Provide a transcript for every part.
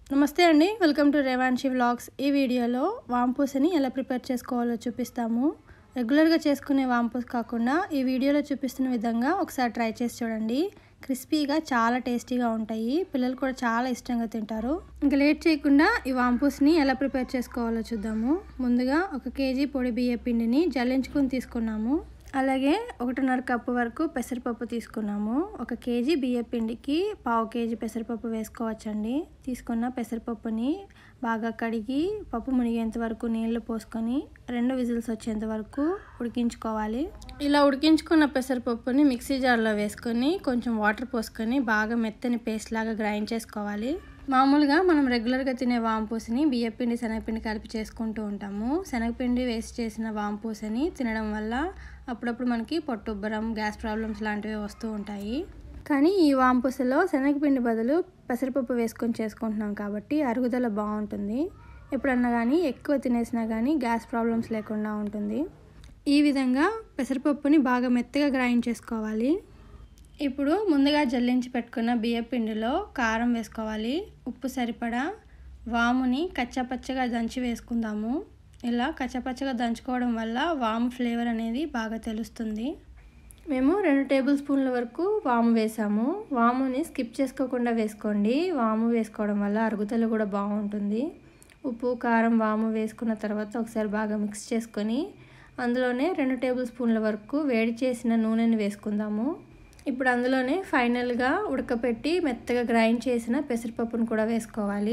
నమస్తే అండి welcome to రేవాన్షి vlogs ఈ వీడియోలో వాంపూస్ని ఎలా ప్రిపేర్ చేసుకోవాలో చూపిస్తాము రెగ్యులర్గా చేసుకునే వాంపూస్ కాకుండా ఈ వీడియోలో చూపిస్తున్న విధంగా ఒకసారి ట్రై చేసి చూడండి క్రిస్పీగా చాలా టేస్టీగా ఉంటాయి పిల్లలు కూడా చాలా ఇష్టంగా తింటారు ఇంకా లేట్ చేయకుండా ఈ వాంపూస్ని ఎలా ప్రిపేర్ చేసుకోవాలో చూద్దాము ముందుగా ఒక కేజీ పొడి బియ్య పిండిని జల్లించుకుని తీసుకున్నాము అలాగే ఒకటిన్నర కప్పు వరకు పెసరపప్పు తీసుకున్నాము ఒక కేజీ బియ్య పిండికి పావు కేజీ పెసరపప్పు వేసుకోవచ్చండి తీసుకున్న పెసరపప్పుని బాగా కడిగి పప్పు మునిగేంత వరకు నీళ్లు పోసుకొని రెండు విజిల్స్ వచ్చేంత వరకు ఉడికించుకోవాలి ఇలా ఉడికించుకున్న పెసరపప్పుని మిక్సీ జార్లో వేసుకొని కొంచెం వాటర్ పోసుకొని బాగా మెత్తని పేస్ట్ లాగా గ్రైండ్ చేసుకోవాలి మామూలుగా మనం రెగ్యులర్గా తినే వాంపూసని బియ్యపిండి శనగపిండి కలిపి చేసుకుంటూ ఉంటాము శనగపిండి వేసి చేసిన వాంపూసని తినడం వల్ల అప్పుడప్పుడు మనకి పొట్టుబ్బరం గ్యాస్ ప్రాబ్లమ్స్ లాంటివి వస్తూ ఉంటాయి కానీ ఈ వాంపూసలో శనగపిండి బదులు పెసరపప్పు వేసుకొని చేసుకుంటున్నాం కాబట్టి అరుగుదల బాగుంటుంది ఎప్పుడన్నా కానీ ఎక్కువ తినేసినా కానీ గ్యాస్ ప్రాబ్లమ్స్ లేకుండా ఉంటుంది ఈ విధంగా పెసరపప్పుని బాగా మెత్తగా గ్రైండ్ చేసుకోవాలి ఇప్పుడు ముందుగా జల్లించి పెట్టుకున్న బియ్య పిండిలో కారం వేసుకోవాలి ఉప్పు సరిపడా వాముని కచ్చాపచ్చగా దంచి వేసుకుందాము ఇలా కచ్చాపచ్చగా దంచుకోవడం వల్ల వాము ఫ్లేవర్ అనేది బాగా తెలుస్తుంది మేము రెండు టేబుల్ స్పూన్ల వరకు వాము వేసాము వాముని స్కిప్ చేసుకోకుండా వేసుకోండి వాము వేసుకోవడం వల్ల అరుగుదల కూడా బాగుంటుంది ఉప్పు కారం వాము వేసుకున్న తర్వాత ఒకసారి బాగా మిక్స్ చేసుకొని అందులోనే రెండు టేబుల్ స్పూన్ల వరకు వేడి చేసిన నూనెని వేసుకుందాము ఇప్పుడు అందులోనే ఫైనల్గా ఉడకపెట్టి మెత్తగా గ్రైండ్ చేసిన పెసరపప్పును కూడా వేసుకోవాలి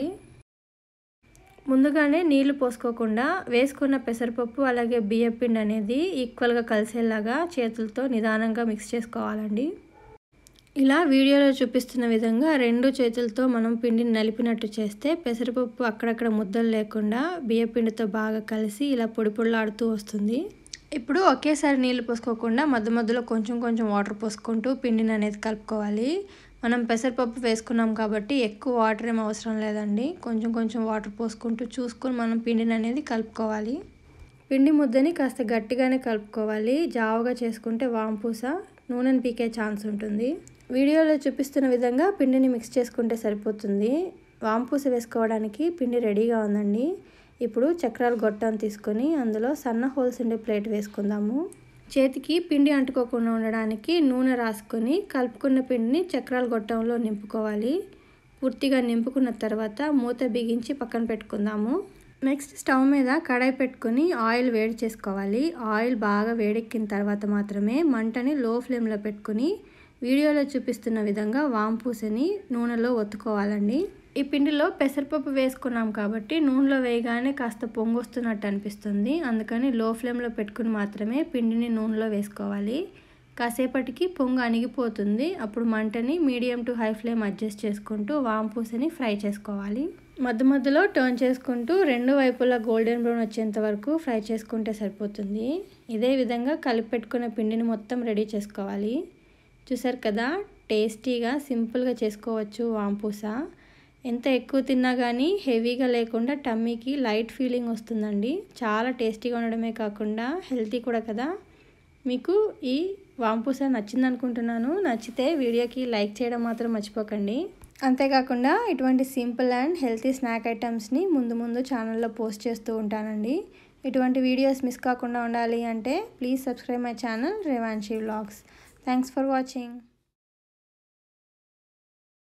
ముందుగానే నీళ్లు పోసుకోకుండా వేసుకున్న పెసరపప్పు అలాగే బియ్యపిండి అనేది ఈక్వల్గా కలిసేలాగా చేతులతో నిదానంగా మిక్స్ చేసుకోవాలండి ఇలా వీడియోలో చూపిస్తున్న విధంగా రెండు చేతులతో మనం పిండిని నలిపినట్టు చేస్తే పెసరపప్పు అక్కడక్కడ ముద్దలు లేకుండా బియ్యపిండితో బాగా కలిసి ఇలా పొడి పొడిలాడుతూ వస్తుంది ఇప్పుడు ఒకేసారి నీళ్ళు పోసుకోకుండా మధ్య మధ్యలో కొంచెం కొంచెం వాటర్ పోసుకుంటూ పిండిని అనేది కలుపుకోవాలి మనం పెసరపప్పు వేసుకున్నాం కాబట్టి ఎక్కువ వాటర్ ఏం అవసరం లేదండి కొంచెం కొంచెం వాటర్ పోసుకుంటూ చూసుకొని మనం పిండిని అనేది కలుపుకోవాలి పిండి ముద్దని కాస్త గట్టిగానే కలుపుకోవాలి జావుగా చేసుకుంటే వాంపూస నూనెని పీకే ఛాన్స్ ఉంటుంది వీడియోలో చూపిస్తున్న విధంగా పిండిని మిక్స్ చేసుకుంటే సరిపోతుంది వాంపూస వేసుకోవడానికి పిండి రెడీగా ఉందండి ఇప్పుడు చక్రాలు గొట్టం తీసుకొని అందులో సన్న హోల్స్ ఉండే ప్లేట్ వేసుకుందాము చేతికి పిండి అంటుకోకుండా ఉండడానికి నూనె రాసుకొని కలుపుకున్న పిండిని చక్రాల గొట్టంలో నింపుకోవాలి పూర్తిగా నింపుకున్న తర్వాత మూత బిగించి పక్కన పెట్టుకుందాము నెక్స్ట్ స్టవ్ మీద కడాయి పెట్టుకొని ఆయిల్ వేడి చేసుకోవాలి ఆయిల్ బాగా వేడెక్కిన తర్వాత మాత్రమే మంటని లో ఫ్లేమ్లో పెట్టుకొని వీడియోలో చూపిస్తున్న విధంగా వాంపూసని నూనెలో ఒత్తుకోవాలండి ఈ పిండిలో పెసరపప్పు వేసుకున్నాం కాబట్టి నూనెలో వేయగానే కాస్త పొంగొస్తున్నట్టు అనిపిస్తుంది అందుకని లో ఫ్లేమ్లో పెట్టుకుని మాత్రమే పిండిని నూనెలో వేసుకోవాలి కాసేపటికి పొంగు అణిగిపోతుంది అప్పుడు మంటని medium to high flame adjust చేసుకుంటూ వాంపూసని ఫ్రై చేసుకోవాలి మధ్య మధ్యలో టర్న్ చేసుకుంటూ రెండు వైపులా గోల్డెన్ బ్రౌన్ వచ్చేంత వరకు ఫ్రై చేసుకుంటే సరిపోతుంది ఇదే విధంగా కలిపి పెట్టుకున్న పిండిని మొత్తం రెడీ చేసుకోవాలి చూసారు కదా టేస్టీగా సింపుల్గా చేసుకోవచ్చు వాంపూస ఎంత ఎక్కువ తిన్నా కానీ హెవీగా లేకుండా టమ్మీకి లైట్ ఫీలింగ్ వస్తుందండి చాలా టేస్టీగా ఉండడమే కాకుండా హెల్తీ కూడా కదా మీకు ఈ వాంపూస నచ్చింది అనుకుంటున్నాను నచ్చితే వీడియోకి లైక్ చేయడం మాత్రం మర్చిపోకండి అంతేకాకుండా ఇటువంటి సింపుల్ అండ్ హెల్తీ స్నాక్ ఐటమ్స్ని ముందు ముందు ఛానల్లో పోస్ట్ చేస్తూ ఉంటానండి ఇటువంటి వీడియోస్ మిస్ కాకుండా ఉండాలి అంటే please subscribe my channel Revanshi vlogs thanks for watching